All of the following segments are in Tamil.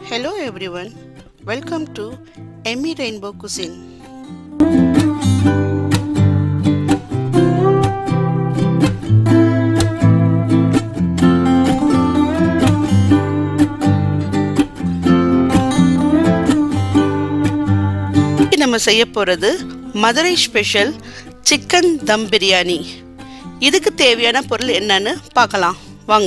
Hello everyone, welcome to Emmy Rainbow Cuisine. இன்னைக்கு நம்ம செய்ய போகிறது மதுரை ஸ்பெஷல் சிக்கன் தம் பிரியாணி இதுக்கு தேவையான பொருள் என்னன்னு பார்க்கலாம் வாங்க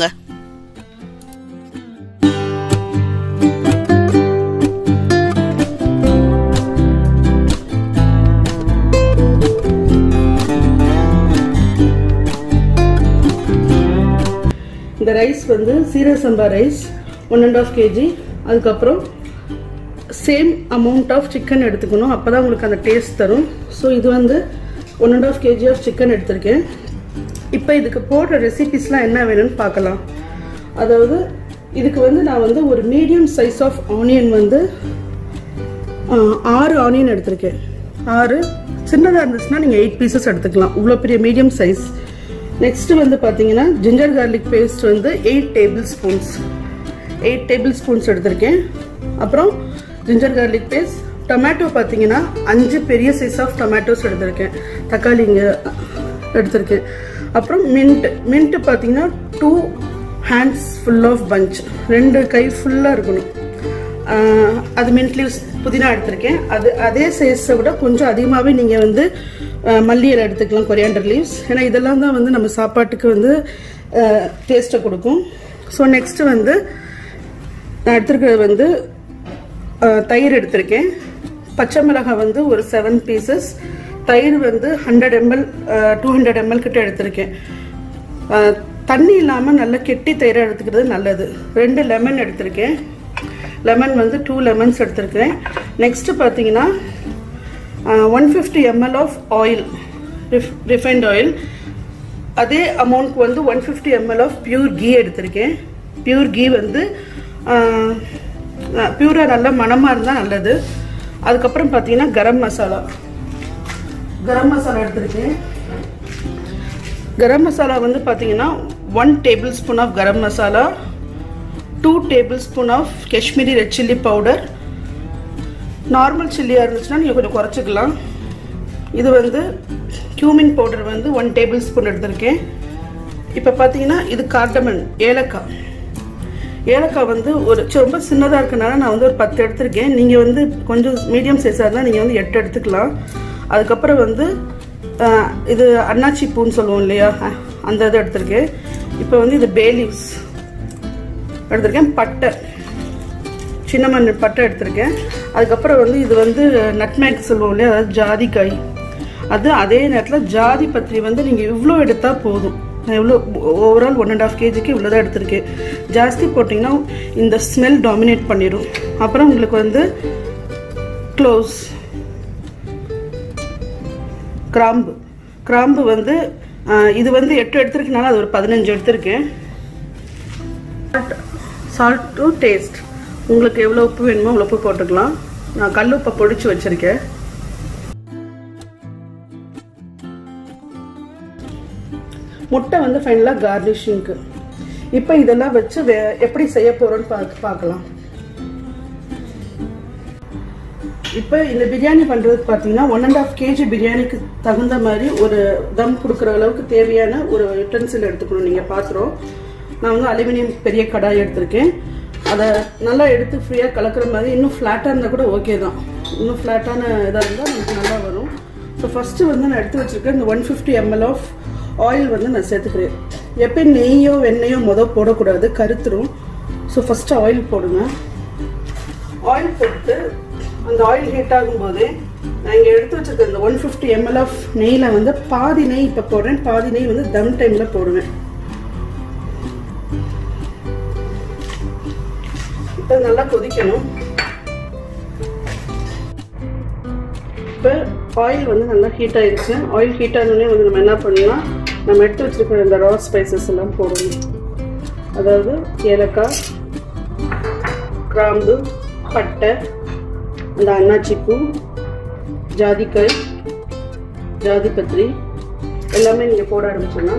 இந்த ரைஸ் வந்து seeraga samba rice one and half kg அதுக்கப்புறம் சேம் அமௌண்ட் ஆஃப் சிக்கன் எடுத்துக்கணும் அப்போ தான் உங்களுக்கு அந்த டேஸ்ட் தரும் ஸோ இது வந்து one and half kg of chicken எடுத்திருக்கேன் இப்போ இதுக்கு போடுற ரெசிபிஸ்லாம் என்ன வேணும்னு பார்க்கலாம் அதாவது இதுக்கு வந்து நான் வந்து ஒரு மீடியம் சைஸ் ஆஃப் ஆனியன் வந்து ஆஹ், ஆறு ஆனியன் எடுத்திருக்கேன் ஆறு சின்னதாக இருந்துச்சுன்னா நீங்கள் எயிட் பீசஸ் எடுத்துக்கலாம் இவ்வளோ பெரிய மீடியம் சைஸ் நெக்ஸ்ட் வந்து பார்த்தீங்கன்னா ஜிஞ்சர் கார்லிக் பேஸ்ட் வந்து eight tablespoons eight tablespoons எடுத்திருக்கேன் அப்புறம் ஜிஞ்சர் கார்லிக் பேஸ்ட் டொமேட்டோ பார்த்தீங்கன்னா அஞ்சு பெரிய சைஸ் ஆஃப் டொமேட்டோஸ் எடுத்திருக்கேன் தக்காளிங்க எடுத்திருக்கேன் அப்புறம் மின்ட் மின்ட் பார்த்தீங்கன்னா two hands full of bunch ரெண்டு கை ஃபுல்லாக இருக்கணும் ஆஹ் அது மின்ட் லீவ்ஸ் புதினா எடுத்திருக்கேன் அது அதே சைஸை விட கொஞ்சம் அதிகமாகவே நீங்கள் வந்து ஆஹ் மல்லி இலை எடுத்துக்கலாம் கொரியாண்டர் லீவ்ஸ் ஏன்னா இதெல்லாம் தான் வந்து நம்ம சாப்பாட்டுக்கு வந்து டேஸ்ட்டை கொடுக்கும் ஸோ நெக்ஸ்ட்டு வந்து நான் எடுத்திருக்கிறது வந்து ஆஹ் தயிர் எடுத்திருக்கேன் பச்சை மிளகாய் வந்து ஒரு செவன் பீசஸ் தயிர் வந்து hundred ml two hundred ml கிட்ட எடுத்திருக்கேன் ஆஹ் தண்ணி இல்லாமல் நல்ல கெட்டி தயிரை எடுத்துக்கிறது நல்லது ரெண்டு லெமன் எடுத்திருக்கேன் லெமன் வந்து டூ லெமன்ஸ் எடுத்திருக்கிறேன் நெக்ஸ்ட்டு பார்த்தீங்கன்னா one fifty ml of oil refined oil அதே அமௌண்ட்க்கு வந்து one fifty ml of pure ghee எடுத்திருக்கேன் பியூர் கீ வந்து பியூராக நல்ல மணமாக இருந்தால் நல்லது அதுக்கப்புறம் பார்த்தீங்கன்னா கரம் மசாலா கரம் மசாலா எடுத்திருக்கேன் கரம் மசாலா வந்து பார்த்தீங்கன்னா one tablespoon of garam masala two tablespoon of Kashmiri red chilli powder normal சில்லியாக இருந்துச்சுன்னா நீங்கள் கொஞ்சம் குறைச்சிக்கலாம் இது வந்து கியூமின் பவுடர் வந்து ஒன் டேபிள் ஸ்பூன் எடுத்திருக்கேன் இப்போ பார்த்தீங்கன்னா இது கார்டமன் ஏலக்காய் ஏலக்காய் வந்து ஒரு சி- ரொம்ப சின்னதாக இருக்கனால நான் வந்து ஒரு பத்து எடுத்திருக்கேன் நீங்கள் வந்து கொஞ்சம் மீடியம் சைஸாக இருந்தால் நீங்கள் வந்து எட்டு எடுத்துக்கலாம் அதுக்கப்புறம் வந்து ஆஹ், இது அன்னாச்சி பூன்னு சொல்லுவோம் இல்லையா அஹ், அந்த இது எடுத்திருக்கேன் இப்போ வந்து இது பே லீவ்ஸ் எடுத்திருக்கேன் பட்டை சின்ன மண் பட்டை எடுத்திருக்கேன் அதுக்கப்புறம் வந்து இது வந்து நட்மேக் சொல்லுவோம் இல்லையா அதாவது ஜாதிக்காய் அது அதே நேரத்தில் ஜாதி பத்திரி வந்து நீங்கள் இவ்வளோ எடுத்தால் போதும் நான் இவ்வளோ ஓவரால் ஒன் அண்ட் ஆஃப் கேஜிக்கு இவ்வளோ தான் எடுத்திருக்கேன் ஜாஸ்தி போட்டிங்கன்னா இந்த ஸ்மெல் டாமினேட் பண்ணிடும் அப்புறம் உங்களுக்கு வந்து க்ளோஸ் கிராம்பு கிராம்பு வந்து ஆஹ், இது வந்து எட்டு எடுத்திருக்கனால அது ஒரு பதினஞ்சு எடுத்திருக்கேன் சால்ட் டு டேஸ்ட் உங்களுக்கு எவ்வளோ உப்பு வேணுமோ அவ்வளோ உப்பு போட்டுக்கலாம் நான் கல் உப்பை பொடிச்சு வச்சுருக்கேன் முட்டை வந்து ஃபைனலாக கார்னிஷிங்க்கு இப்போ இதெல்லாம் வச்சு வே எப்படி செய்ய போகிறோன்னு பார்க்க பார்க்கலாம் இப்போ இந்த பிரியாணி பண்ணுறதுக்கு பார்த்தீங்கன்னா ஒன் அண்ட் ஆஃப் கேஜி பிரியாணிக்கு தகுந்த மாதிரி ஒரு தம் கொடுக்குற அளவுக்கு தேவையான ஒரு யுட்டன்சில் எடுத்துக்கணும் நீங்கள் பாத்திரம் நான் வந்து அலுமினியம் பெரிய கடாய் எடுத்திருக்கேன் அதை நல்லா எடுத்து ஃப்ரீயாக கலக்கிற மாதிரி இன்னும் ஃப்ளாட்டாக இருந்தால் கூட ஓகே தான் இன்னும் ஃப்ளாட்டான இதாக இருந்தால் நமக்கு நல்லா வரும் ஸோ ஃபஸ்ட்டு வந்து நான் எடுத்து வச்சுருக்கேன் இந்த one fifty ml of oil வந்து நான் சேர்த்துக்கிறேன் எப்பயும் நெய்யோ வெண்ணெயோ மொதல் போடக்கூடாது கருத்துரும் ஸோ ஃபஸ்ட்டு ஆயில் போடுங்க ஆயில் போட்டு அந்த ஆயில் ஹீட் ஆகும்போது நான் இங்கே எடுத்து வச்சிருக்க இந்த ஒன் ஃபிஃப்டி எம்எல் ஆஃப் நெய்யில் வந்து பாதி நெய் இப்போ போடுறேன் பாதி நெய் வந்து தம் டைமில் போடுவேன் இப்போ நல்லா கொதிக்கணும் இப்போ ஆயில் வந்து நல்லா ஹீட் ஆயிடுச்சு ஆயில் ஹீட் ஆனோடனே வந்து நம்ம என்ன பண்ணலாம் நம்ம எடுத்து வச்சிருக்கிற இந்த ரா ஸ்பைசஸ் எல்லாம் போடணும் அதாவது ஏலக்காய் கிராம்பு பட்டை அந்த அன்னாச்சி பூ ஜாதிக்காய் ஜாதிபத்திரி எல்லாமே நீங்கள் போட ஆரம்பிச்சோன்னா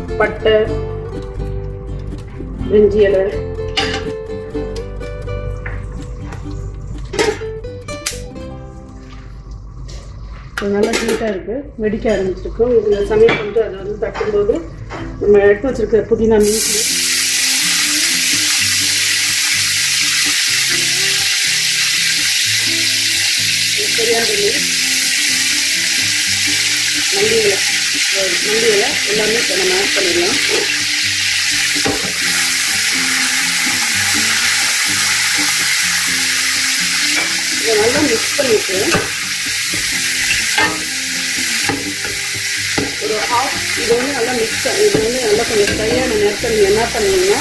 பட்டை பிரிஞ்சி இலை இது நல்லா ஹீட்டாக இருக்குது வெடிக்க ஆரம்பிச்சிருக்கும் இதில் சமையல் பண்ணிட்டு அதை வந்து தட்டும்போது நம்ம எடுத்து வச்சிருக்க புதினா மீன் சரியாக மல்லி இலை மல்லி இலை எல்லாமே இப்போ நம்ம ஆட் பண்ணிடலாம் இதை நல்லா மிக்ஸ் பண்ணிட்டு ஒரு ஹாஃப் இது வந்து நல்லா மிக்ஸ் இது வந்து நல்லா கொஞ்சம் ஃப்ரையான நேரத்தில் நீங்கள் என்ன பண்ணுவீங்கன்னா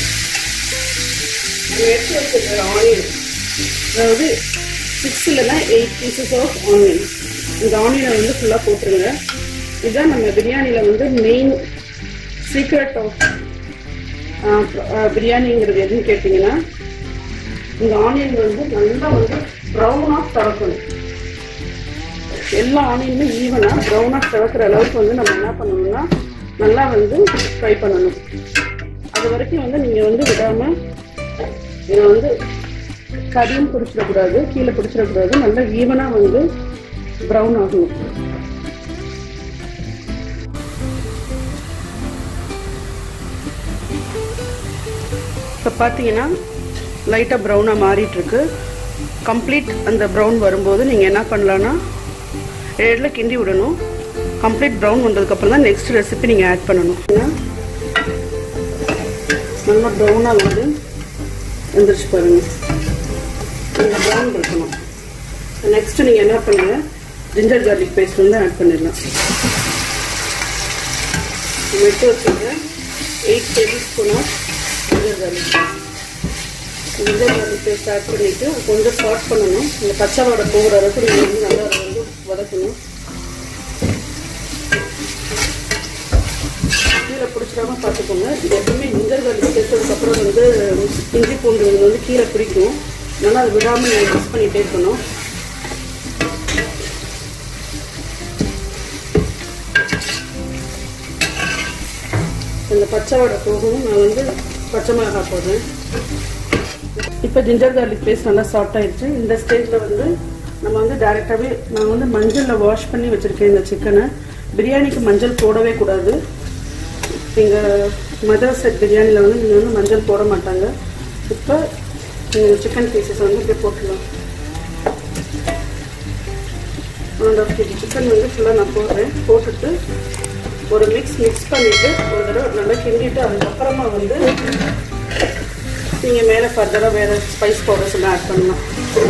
எடுத்து வச்சுருக்கிற ஆனியன் அதாவது சிக்ஸ் இல்லைன்னா எயிட் பீசஸ் ஆஃப் ஆனியன் இந்த ஆனியனை வந்து ஃபுல்லாக போட்டுருங்க இதுதான் நம்ம பிரியாணியில் வந்து மெயின் சீக்ரெட் ஆஃப் பிரியாணிங்கிறது எதுன்னு கேட்டிங்கன்னா இந்த ஆனியன் வந்து நல்லா வந்து ப்ரௌனாக திறக்கணும் எல்லா ஆனியனுமே ஈவனாக ப்ரௌனாக திறக்கிற அளவுக்கு வந்து நம்ம என்ன பண்ணணும்னா நல்லா வந்து ஃப்ரை பண்ணணும் அது வரைக்கும் வந்து நீங்கள் வந்து விடாமல் இதை வந்து கறியும் பிடிச்சிடக்கூடாது கீழே பிடிச்சிடக்கூடாது நல்லா ஈவனாக வந்து ப்ரௌன் ஆகணும் இப்போ பார்த்தீங்கன்னா லைட்டாக ப்ரௌனாக மாறிட்டுருக்கு கம்ப்ளீட் அந்த ப்ரௌன் வரும்போது நீங்கள் என்ன பண்ணலான்னா இடையில கிண்டி விடணும் கம்ப்ளீட் ப்ரௌன் வந்ததுக்கப்புறம் தான் நெக்ஸ்ட் ரெசிபி நீங்கள் ஆட் பண்ணணும் நல்லா ப்ரௌனாக வந்து வந்துருச்சு பாருங்க இந்த ப்ரௌன் இருக்கணும் நெக்ஸ்ட் நீங்கள் என்ன பண்ணுங்க ஜிஞ்சர் கார்லிக் பேஸ்ட் வந்து ஆட் பண்ணிடலாம் எடுத்து வச்சுருக்கேன் eight tablespoon of ginger garlic ginger garlic paste add பண்ணிவிட்டு கொஞ்சம் சாட் பண்ணணும் இந்த பச்சை வடை போகிற அளவுக்கு நீங்கள் வந்து நல்லா அதை வந்து வதக்கணும் கீழே பிடிச்சிடாம பார்த்துக்கோங்க இது எப்பவுமே ஜிஞ்சர் கார்லிக் சேர்த்ததுக்கப்புறம் வந்து இஞ்சி பூண்டு வந்து கீழே பிடிக்கும் அதனால் அதை விடாமல் நீங்கள் மிக்ஸ் பண்ணிகிட்டே இருக்கணும் இந்த பச்சை வடை போகவும் நான் வந்து பச்சை மிளகாய் போடுறேன் இப்போ ஜிஞ்சர் கார்லிக் பேஸ்ட் நல்லா சாஃப்ட் ஆயிடுச்சு இந்த ஸ்டேஜில் வந்து நம்ம வந்து டேரெக்டாகவே நான் வந்து மஞ்சளில் வாஷ் பண்ணி வச்சுருக்கேன் இந்த சிக்கனை பிரியாணிக்கு மஞ்சள் போடவே கூடாது எங்கள் மதர் செட் பிரியாணியில் வந்து நீங்கள் வந்து மஞ்சள் போட மாட்டாங்க இப்போ சிக்கன் பீசஸ் வந்து இப்படி போட்டுடலாம் one and half kg chicken வந்து ஃபுல்லாக நான் போடுறேன் போட்டுட்டு ஒரு மிக்ஸ் மிக்ஸ் பண்ணிவிட்டு ஒரு தடவை நல்லா கிண்டிட்டு அதுக்கப்புறமா வந்து நீங்கள் மேலே ஃபர்தராக வேறு ஸ்பைஸ் பவுடர்ஸ் எல்லாம் ஆட் பண்ணலாம்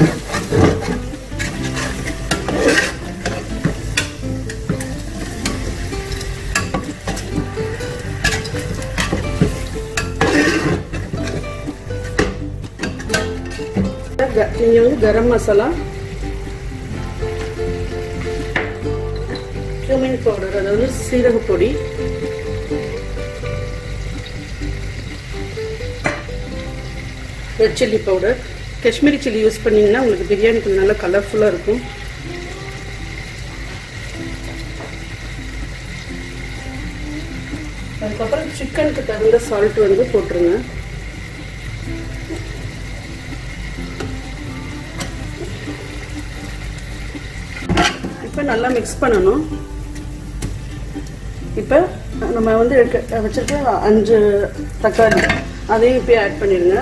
நீங்கள் வந்து கரம் மசாலா cumin பவுடர் அதாவது சீரக பொடி red chilli powder Kashmiri chilli use பண்ணிங்கன்னா உங்களுக்கு பிரியாணி கொஞ்சம் நல்லா கலர்ஃபுல்லாக இருக்கும் அதுக்கப்புறம் சிக்கனுக்கு தகுந்த சால்ட் வந்து போட்டுருங்க இப்போ நல்லா மிக்ஸ் பண்ணணும் இப்போ நம்ம வந்து எடுக்க வச்சுருக்க அஞ்சு தக்காளி அதையும் இப்போ ஆட் பண்ணிடுங்க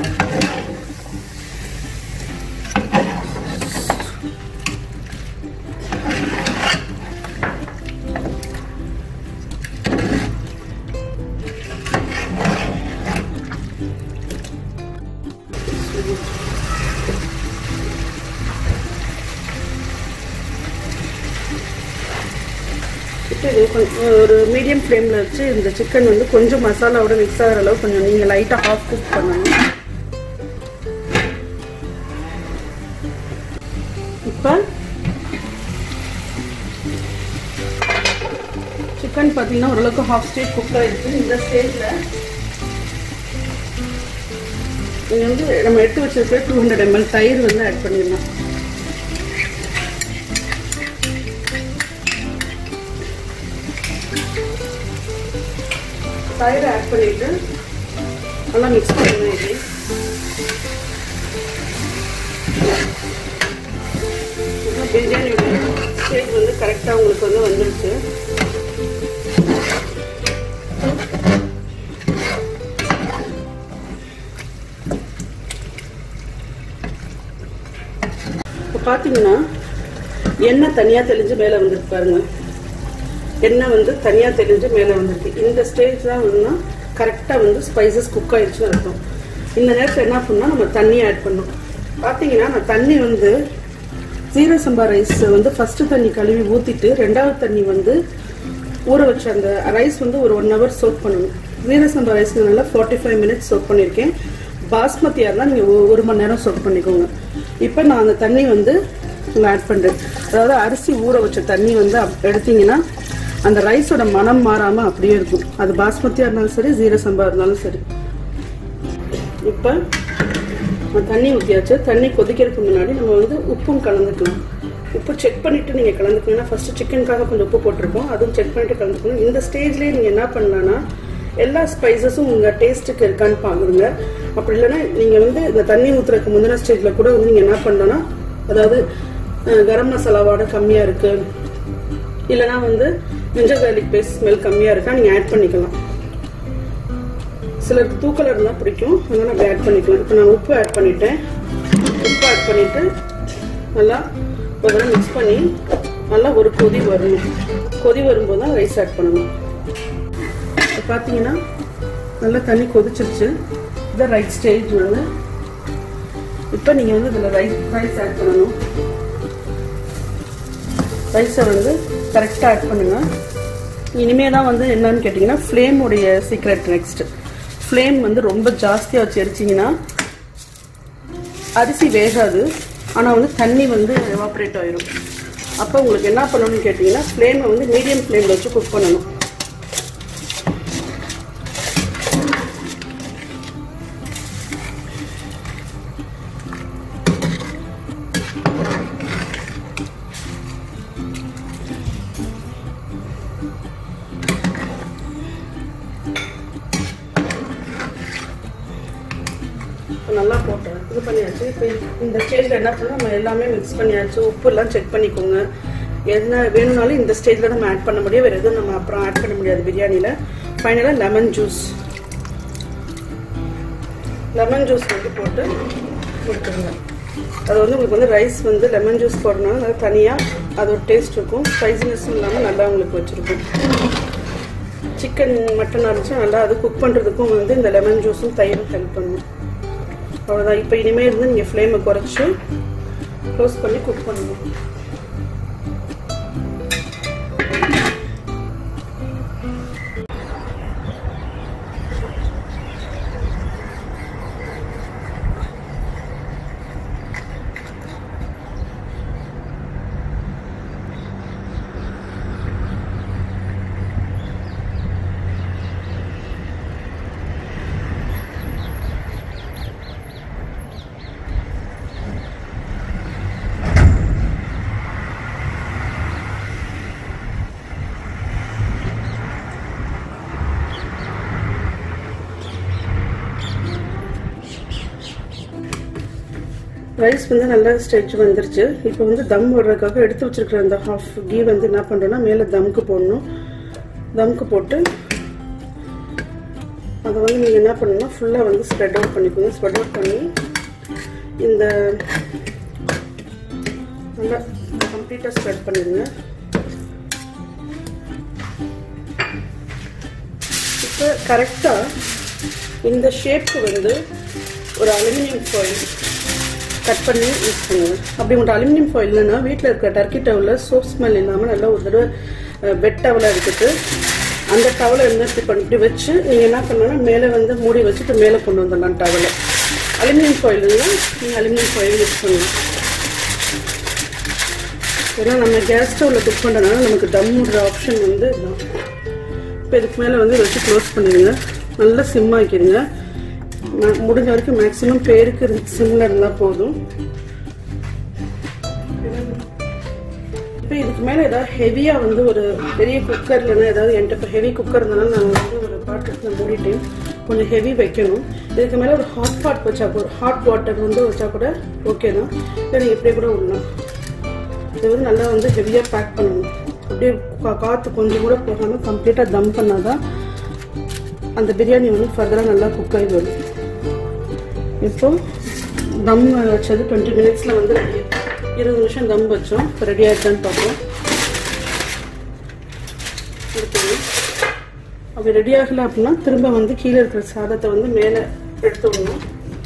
இப்போ இது கொஞ்சம் ஒரு மீடியம் ஃப்ளேமில் வச்சு இந்த சிக்கன் வந்து கொஞ்சம் மசாலாவோட மிக்ஸ் ஆகிற அளவு கொஞ்சம் நீங்கள் லைட்டாக ஹாஃப் குக் பண்ணணும் இப்போ சிக்கன் பார்த்தீங்கன்னா ஓரளவுக்கு ஹாஃப் ஸ்டேஜ் குக் ஆகிடுச்சு இந்த ஸ்டேஜில் நீங்கள் வந்து நம்ம எடுத்து வச்சிருக்க டூ ஹண்ட்ரட் எம்எல் தயிர் வந்து ஆட் பண்ணிடலாம் தயிரை ஆட் பண்ணிட்டு நல்லா மிக்ஸ் பண்ணணும் இது பிரியாணியோட ஸ்டேஜ் வந்து கரெக்டாக உங்களுக்கு வந்து வந்துருச்சு இப்போ பார்த்தீங்கன்னா எண்ணெய் தனியாக தெளிஞ்சு மேலே வந்துருக்கு பாருங்க எண்ணெய் வந்து தனியாக தெளிஞ்சு மேலே வந்திருக்கு இந்த ஸ்டேஜ் தான் வந்து கரெக்டாக வந்து ஸ்பைசஸ் குக் ஆயிடுச்சுன்னு அர்த்தம் இந்த நேரத்தில் என்ன பண்ணால் நம்ம தண்ணி ஆட் பண்ணணும் பார்த்தீங்கன்னா நான் தண்ணி வந்து ஜீரக சம்பா ரைஸ் வந்து ஃபஸ்ட்டு தண்ணி கழுவி ஊற்றிட்டு ரெண்டாவது தண்ணி வந்து ஊற வச்ச அந்த ரைஸ் வந்து ஒரு ஒன் ஹவர் சோக் பண்ணணும் ஜீரக சம்பா ரைஸ்னால ஃபார்ட்டி ஃபைவ் மினிட்ஸ் சோக் பண்ணியிருக்கேன் பாஸ்மதியாக இருந்தால் நீங்கள் ஒரு மணி நேரம் சோக் பண்ணிக்கோங்க இப்போ நான் அந்த தண்ணி வந்து ஆட் பண்ணுறேன் அதாவது அரிசி ஊற வச்ச தண்ணி வந்து அப்- எடுத்தீங்கன்னா அந்த ரைஸோட மனம் மாறாமல் அப்படியே இருக்கும் அது பாஸ்மதியாக இருந்தாலும் சரி ஜீரக சம்பா இருந்தாலும் சரி இப்போ நான் தண்ணி ஊற்றியாச்சு தண்ணி கொதிக்கிறதுக்கு முன்னாடி நம்ம வந்து உப்பும் கலந்துக்கலாம் உப்பு செக் பண்ணிட்டு நீங்கள் கலந்துக்கணும் ஃபர்ஸ்ட் சிக்கனுக்காக கொஞ்சம் உப்பு போட்டிருக்கோம் அதுவும் செக் பண்ணிட்டு கலந்துக்கணும் இந்த ஸ்டேஜ்லேயே நீங்கள் என்ன பண்ணலாம்னா எல்லா ஸ்பைசஸும் உங்கள் டேஸ்ட்டுக்கு இருக்கான்னு பாருங்க அப்படி இல்லைன்னா நீங்கள் வந்து இந்த தண்ணி ஊற்றுறதுக்கு முந்தின ஸ்டேஜில் கூட வந்து நீங்கள் என்ன பண்ணலாம்னா அதாவது அஹ், கரம் மசாலாவோட கம்மியாக இருக்குது இல்லைனா வந்து ginger garlic பேஸ்ட் ஸ்மெல் கம்மியாக இருக்கா நீங்கள் ஆட் பண்ணிக்கலாம் சிலருக்கு தூக்கல் இருந்தால் பிடிக்கும் அதனால் அப்படி ஆட் பண்ணிக்கலாம் இப்போ நான் உப்பு ஆட் பண்ணிட்டேன் உப்பு ஆட் பண்ணிவிட்டு நல்லா ஒரு தடவை மிக்ஸ் பண்ணி நல்லா ஒரு கொதி வரணும் கொதி வரும்போது தான் ரைஸ் ஆட் பண்ணணும் இப்போ பார்த்தீங்கன்னா நல்லா தண்ணி கொதிச்சிருச்சு இதான் ரைட் ஸ்டேஜ் வந்து இப்போ நீங்கள் வந்து இதில் ரைஸ் ரைஸ் ஆட் பண்ணணும் ரைஸை வந்து கரெக்டாக ஆட் பண்ணுங்க இனிமே தான் வந்து என்னன்னு கேட்டிங்கன்னா ஃப்ளேமுடைய சீக்ரெட் நெக்ஸ்ட் ஃப்ளேம் வந்து ரொம்ப ஜாஸ்தியாக வச்சு எரிச்சிங்கன்னா அரிசி வேகாது ஆனால் வந்து தண்ணி வந்து எவாப்ரேட் ஆயிரும் அப்போ உங்களுக்கு என்ன பண்ணணும்னு கேட்டிங்கன்னா ஃப்ளேமை வந்து மீடியம் ஃப்ளேமில் வச்சு குக் பண்ணணும் இப்போ நல்லா போட்டேன் இது பண்ணியாச்சு இப்போ இந்த ஸ்டேஜில் என்ன பண்ணணும் நம்ம எல்லாமே மிக்ஸ் பண்ணியாச்சு உப்பு எல்லாம் செக் பண்ணிக்கோங்க என்ன வேணும்னாலும் இந்த ஸ்டேஜில் நம்ம ஆட் பண்ண முடியும் வேறு எதுவும் நம்ம அப்புறம் ஆட் பண்ண முடியாது பிரியாணியில் ஃபைனலாக லெமன் ஜூஸ் லெமன் ஜூஸ் வந்து போட்டு கொடுத்துருங்க அது வந்து உங்களுக்கு வந்து ரைஸ் வந்து லெமன் ஜூஸ் போடுறதுனால நல்லா தனியாக அது ஒரு டேஸ்ட் இருக்கும் ஸ்பைசினஸும் இல்லாமல் நல்லா உங்களுக்கு வச்சுருக்கும் சிக்கன் மட்டன் இருந்துச்சுன்னா நல்லா அது குக் பண்ணுறதுக்கும் வந்து இந்த லெமன் ஜூஸும் தயிரும் ஹெல்ப் பண்ணும் அவ்வளோதான் இப்போ இனிமேல் இருந்து நீங்கள் ஃப்ளேமை குறைச்சி க்ளோஸ் பண்ணி குக் பண்ணணும் ரைஸ் வந்து நல்லா ஸ்டெச் வந்துருச்சு இப்போ வந்து தம் போடுறதுக்காக எடுத்து வச்சிருக்கிற அந்த ஹாஃப் கீ வந்து என்ன பண்ணுறோன்னா மேலே தம்க்கு போடணும் தம்க்கு போட்டு அதை வந்து நீங்கள் என்ன பண்ணணும்னா ஃபுல்லாக வந்து ஸ்ப்ரெட் அவுட் பண்ணிக்கோங்க ஸ்ப்ரெட் அவுட் பண்ணி இந்த நல்லா கம்ப்ளீட்டாக ஸ்ப்ரெட் பண்ணிடுங்க இப்போ கரெக்டாக இந்த ஷேப்க்கு வந்து ஒரு அலுமினியம் ஃபாயில் கட் பண்ணி யூஸ் பண்ணுங்க அப்படி உங்கள்கிட்ட அலுமினியம் ஃபாயில் இல்லைன்னா வீட்டில் இருக்க டர்க்கி டவலில் சோப் ஸ்மெல் இல்லாமல் நல்லா ஒரு தடவை வெட் டவலாக எடுத்துட்டு அந்த டவலை வந்து இப்படி பண்ணிட்டு வச்சு நீங்கள் என்ன பண்ணணும்னா மேலே வந்து மூடி வச்சுட்டு மேலே கொண்டு வந்துடலாம் டவலை அலுமினியம் ஃபாயில் இல்லைன்னா நீங்கள் அலுமினியம் ஃபாயில் யூஸ் பண்ணலாம் ஏன்னா நம்ம கேஸ் ஸ்டவ்வில் குக் பண்ணுறதுனால நமக்கு தம்முடுற ஆப்ஷன் வந்து இதுதான் இப்போ இதுக்கு மேலே வந்து வச்சு க்ளோஸ் பண்ணிடுங்க நல்லா சிம் ஆக்கிடுங்க ம- முடிஞ்ச வரைக்கும் மேக்ஸிமம் பேருக்கு சிம்மில் இருந்தால் போதும் இப்போ இதுக்கு மேலே ஏதாவது ஹெவியாக வந்து ஒரு பெரிய குக்கர் இல்லைன்னா ஏதாவது என்கிட்ட இப்போ ஹெவி குக்கர் இருந்தனால நான் வந்து ஒரு பாத்திரத்தில் மூடிட்டேன் கொஞ்சம் ஹெவி வைக்கணும் இதுக்கு மேலே ஒரு ஹாட் பாட் வச்சா கூட ஹாட் வாட்டர் வந்து வச்சா கூட ஓகே தான் இல்லை நீங்கள் இப்படியே கூட விடலாம் இது வந்து நல்லா வந்து ஹெவியாக பேக் பண்ணணும் அப்படியே கா- காற்று கொஞ்சம் கூட போகாமல் கம்ப்ளீட்டாக தம் பண்ணாதான் அந்த பிரியாணி வந்து ஃபர்தராக நல்லா குக் ஆகி வரும் இப்போ தம் வச்சது டுவெண்ட்டி மினிட்ஸில் வந்து ரெடி இருபது நிமிஷம் தம் வச்சோம் இப்போ ரெடி ஆகிடுச்சான்னு பார்ப்போம் இருக்குது அப்படி ரெடி ஆகலை அப்படின்னா திரும்ப வந்து கீழே இருக்கிற சாதத்தை வந்து மேலே எடுத்து விடணும்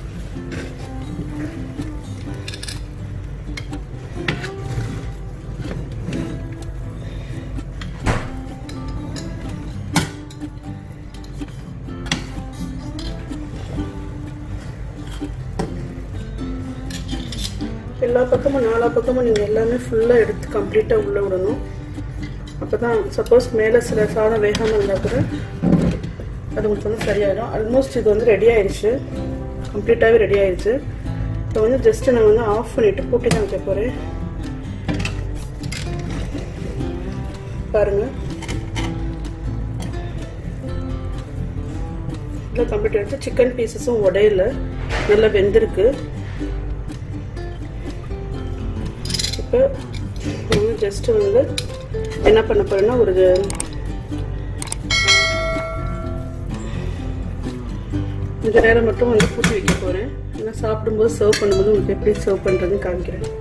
எல்லா பக்கமும் நாலா பக்கமும் நீங்கள் எல்லாமே ஃபுல்லாக எடுத்து கம்ப்ளீட்டாக உள்ளே விடணும் அப்போ தான் சப்போஸ் மேலே சில சாதம் வேகாமல் இருந்தால் கூட அது உங்களுக்கு வந்து சரியாயிடும் ஆல்மோஸ்ட் இது வந்து ரெடி ஆயிடுச்சு கம்ப்ளீட்டாகவே ரெடி ஆயிடுச்சு இப்போ வந்து ஜஸ்ட்டு நான் வந்து ஆஃப் பண்ணிவிட்டு பூட்டி தான் வைக்க போகிறேன் பாருங்கள் இல்லை கம்ப்ளீட் ஆயிடுச்சு சிக்கன் பீசஸும் உடையில நல்லா வெந்திருக்கு இப்போ நான் ஜஸ்ட்டு வந்து என்ன பண்ண போறேன்னா ஒரு கொஞ்ச நேரம் மட்டும் வந்து பூட்டி வைக்க போகிறேன் ஏன்னா சாப்பிடும்போது சர்வ் பண்ணும்போது உங்களுக்கு எப்படி சர்வ் பண்ணுறதுன்னு காமிக்கிறேன்